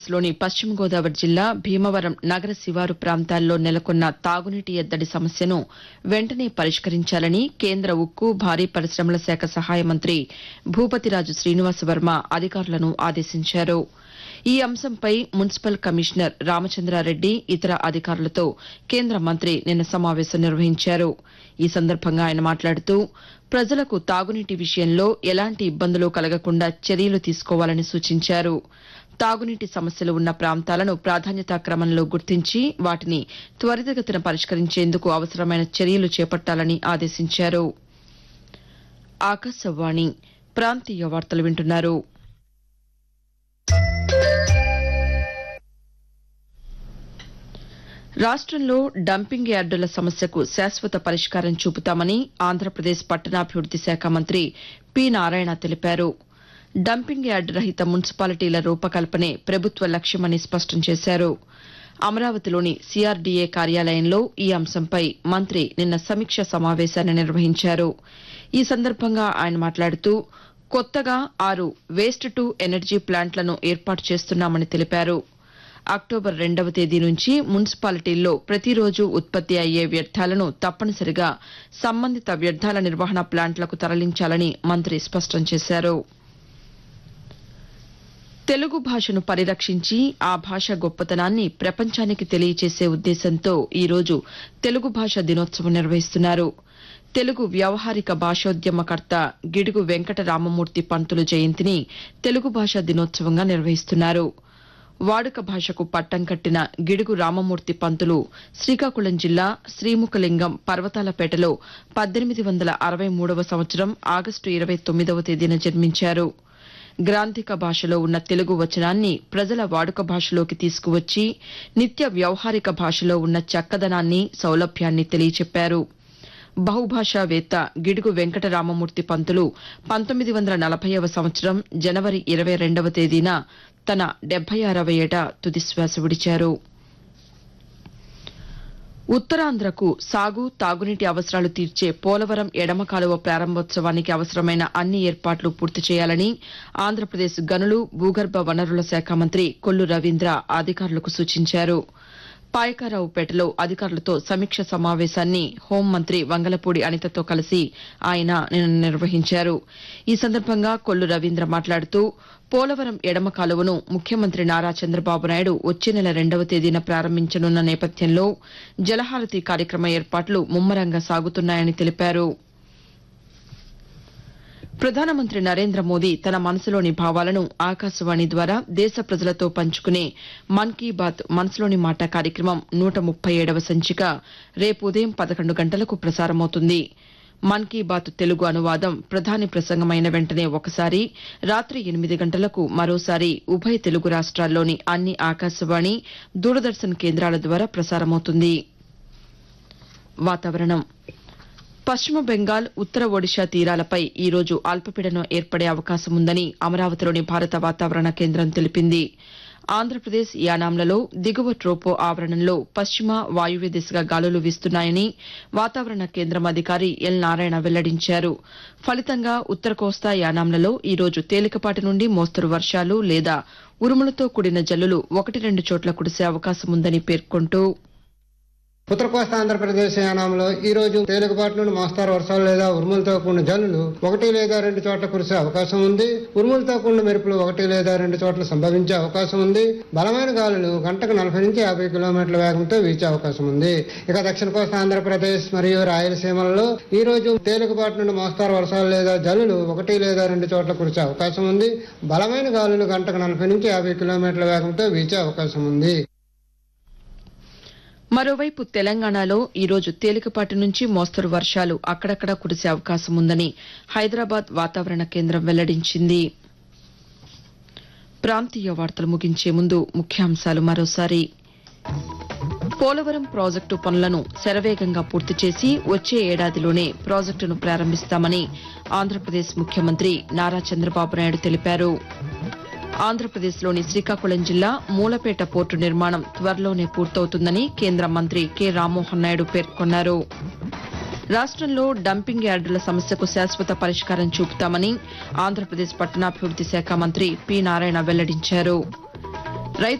లోని పశ్చిమ గోదావరి జిల్లా భీమవరం నగర శివారు ప్రాంతాల్లో నెలకొన్న తాగునీటి ఎద్దడి సమస్యను వెంటనే పరిష్కరించాలని కేంద్ర ఉక్కు భారీ పరిశ్రమల శాఖ సహాయ మంత్రి భూపతిరాజు శ్రీనివాసవర్మ అధికారులను ఆదేశించారు ఈ అంశంపై మున్సిపల్ కమిషనర్ రామచంద్రారెడ్డి ఇతర అధికారులతో కేంద్ర మంత్రి నిన్న సమావేశం నిర్వహించారు ఈ సందర్భంగా ఆయన మాట్లాడుతూ ప్రజలకు తాగునీటి విషయంలో ఎలాంటి ఇబ్బందులు కలగకుండా చర్యలు తీసుకోవాలని సూచించారు తాగునీటి సమస్యలు ఉన్న ప్రాంతాలను ప్రాధాన్యతా క్రమంలో గుర్తించి వాటిని త్వరితగతిన పరిష్కరించేందుకు అవసరమైన చర్యలు చేపట్టాలని ఆదేశించారు ఆకాశవాణి ప్రాంతీయ వార్తలు వింటున్నారు రాష్టంలో డంపింగ్ యార్డుల సమస్యకు శాశ్వత పరిష్కారం చూపుతామని ఆంధ్రప్రదేశ్ పట్టణాభివృద్ది శాఖ మంత్రి పి నారాయణ తెలిపారు డంపింగ్ యార్డు రహిత మున్సిపాలిటీల రూపకల్పనే ప్రభుత్వ లక్ష్యమని స్పష్టం చేశారు అమరావతిలోని సీఆర్డీఏ కార్యాలయంలో ఈ అంశంపై మంత్రి నిన్న సమీక్ష సమావేశాన్ని నిర్వహించారు ఈ సందర్భంగా ఆయన మాట్లాడుతూ కొత్తగా ఆరు వేస్ట్ టు ఎనర్జీ ప్లాంట్లను ఏర్పాటు చేస్తున్నామని తెలిపారు అక్టోబర్ రెండవ తేదీ నుంచి మున్సిపాలిటీల్లో ప్రతిరోజు ఉత్పత్తి అయ్యే వ్యర్థాలను తప్పనిసరిగా సంబంధిత వ్యర్థాల నిర్వహణ ప్లాంట్లకు తరలించాలని మంత్రి స్పష్టం చేశారు తెలుగు భాషను పరిరక్షించి ఆ భాష గొప్పతనాన్ని ప్రపంచానికి తెలియచేసే ఉద్దేశంతో ఈరోజు తెలుగు భాష దినోత్సవం నిర్వహిస్తున్నారు తెలుగు వ్యవహారిక భాషోద్యమకర్త గిడుగు వెంకట రామమూర్తి పంతులు జయంతిని తెలుగు భాషా దినోత్సవంగా నిర్వహిస్తున్నారు వాడుక భాషకు పట్టం కట్టిన గిడుగు రామమూర్తి పంతులు శ్రీకాకుళం జిల్లా శ్రీముఖలింగం పర్వతాలపేటలో పద్దెనిమిది వందల అరవై మూడవ సంవత్సరం ఆగస్టు ఇరవై తొమ్మిదవ తేదీన జన్మించారు గ్రాంథిక భాషలో ఉన్న తెలుగు వచనాన్ని ప్రజల వాడుక భాషలోకి తీసుకువచ్చి నిత్య వ్యవహారిక భాషలో ఉన్న చక్కదనాన్ని సౌలభ్యాన్ని తెలియచెప్పారు బహుభాషావేత్త గిడుగు వెంకటరామమూర్తి పంతులు పంతొమ్మిది వందల నలభైవ సంవత్సరం జనవరి ఇరవై రెండవ తేదీన తన డెబ్బై ఆరవ ఏట తుదిశ్వాస విడిచారు ఉత్తరాంధ్రకు సాగు తాగునీటి అవసరాలు తీర్చే పోలవరం ఎడమ కాలువ ప్రారంభోత్సవానికి అవసరమైన అన్ని ఏర్పాట్లు పూర్తి చేయాలని ఆంధ్రప్రదేశ్ గనులు భూగర్భ వనరుల శాఖ మంత్రి కొల్లు రవీంద్ర అధికారులకు సూచించారు పాయకారావుపేటలో అధికారులతో సమీక్ష సమావేశాన్ని హోంమంత్రి వంగలపూడి అనితతో కలిసి ఆయన నిన్న నిర్వహించారు ఈ సందర్భంగా కొల్లు రవీంద్ర మాట్లాడుతూ పోలవరం ఎడమ కాలువను ముఖ్యమంత్రి నారా చంద్రబాబు నాయుడు వచ్చే నెల రెండవ తేదీన ప్రారంభించనున్న నేపథ్యంలో జలహారతి కార్యక్రమ ఏర్పాట్లు ముమ్మరంగా సాగుతున్నాయని తెలిపారు ప్రధానమంత్రి నరేంద్ర మోదీ తన మనసులోని భావాలను ఆకాశవాణి ద్వారా దేశ ప్రజలతో పంచుకునే మన్ కీ బాత్ మనసులోని మాట కార్యక్రమం నూట ముప్పై ఏడవ సంచిక రేపు ఉదయం పదకొండు గంటలకు ప్రసారమవుతుంది మన్ కీ బాత్ తెలుగు అనువాదం ప్రధాని ప్రసంగమైన వెంటనే ఒకసారి రాత్రి ఎనిమిది గంటలకు మరోసారి ఉభయ తెలుగు రాష్ట్రాల్లోని అన్ని ఆకాశవాణి దూరదర్శన్ కేంద్రాల ద్వారా ప్రసారమవుతుంది వాతావరణం పశ్చిమ బెంగాల్ ఉత్తర ఒడిషా తీరాలపై ఈ రోజు అల్పపీడనం ఏర్పడే అవకాశం ఉందని అమరావతిలోని భారత వాతావరణ కేంద్రం తెలిపింది ఆంధ్రప్రదేశ్ యానాంలలో దిగువ ట్రోపో ఆవరణంలో పశ్చిమ వాయువ్య దిశగా గాలులు వీస్తున్నాయని వాతావరణ కేంద్రం అధికారి ఎల్ నారాయణ వెల్లడించారు ఫలితంగా ఉత్తర కోస్తా యానాంలలో ఈ రోజు తేలికపాటి నుండి మోస్తరు వర్షాలు లేదా ఉరుములతో కూడిన జల్లులు ఒకటి రెండు చోట్ల కురిసే అవకాశం ఉందని పేర్కొంటూ ఉత్తర కోస్తా ఆంధ్రప్రదేశ్ యానాంలో ఈ రోజు తేలికపాటి నుండి మోస్తారు వర్షాలు లేదా ఉరుములతో కూడిన జల్లులు ఒకటి లేదా రెండు చోట్ల కురిసే అవకాశం ఉంది ఉరుములతో కూడిన మెరుపులు ఒకటి లేదా రెండు చోట్ల సంభవించే అవకాశం ఉంది బలమైన గాలులు గంటకు నలభై నుంచి యాభై కిలోమీటర్ల వేగంతో వీచే అవకాశం ఉంది ఇక దక్షిణ కోస్తా ఆంధ్రప్రదేశ్ మరియు రాయలసీమలలో ఈ రోజు తేలికపాటి నుండి మోస్తారు వర్షాలు లేదా జల్లులు ఒకటి లేదా రెండు చోట్ల కురిసే అవకాశం ఉంది బలమైన గాలులు గంటకు నలభై నుంచి యాభై కిలోమీటర్ల వేగంతో వీచే అవకాశం ఉంది మరోవైపు తెలంగాణలో ఈరోజు తేలికపాటి నుంచి మోస్తరు వర్షాలు అక్కడక్కడా కురిసే అవకాశం ఉందని హైదరాబాద్ వాతావరణ కేంద్రం వెల్లడించింది ప్రాంతీయ వార్తలు ముగించే ముందు ముఖ్యాంశాలు మరోసారి పోలవరం ప్రాజెక్టు పనులను శరవేగంగా పూర్తి చేసి వచ్చే ఏడాదిలోనే ప్రాజెక్టును ప్రారంభిస్తామని ఆంధ్రప్రదేశ్ ముఖ్యమంత్రి నారా చంద్రబాబు నాయుడు తెలిపారు ఆంధ్రప్రదేశ్లోని శ్రీకాకుళం జిల్లా మూలపేట పోర్టు నిర్మాణం త్వరలోనే పూర్తవుతుందని కేంద్ర మంత్రి కె రామ్మోహన్ నాయుడు పేర్కొన్నారు రాష్టంలో డంపింగ్ యార్డుల సమస్యకు శాశ్వత పరిష్కారం చూపుతామని ఆంధ్రప్రదేశ్ పట్టణాభివృద్ది శాఖ మంత్రి పి నారాయణ వెల్లడించారు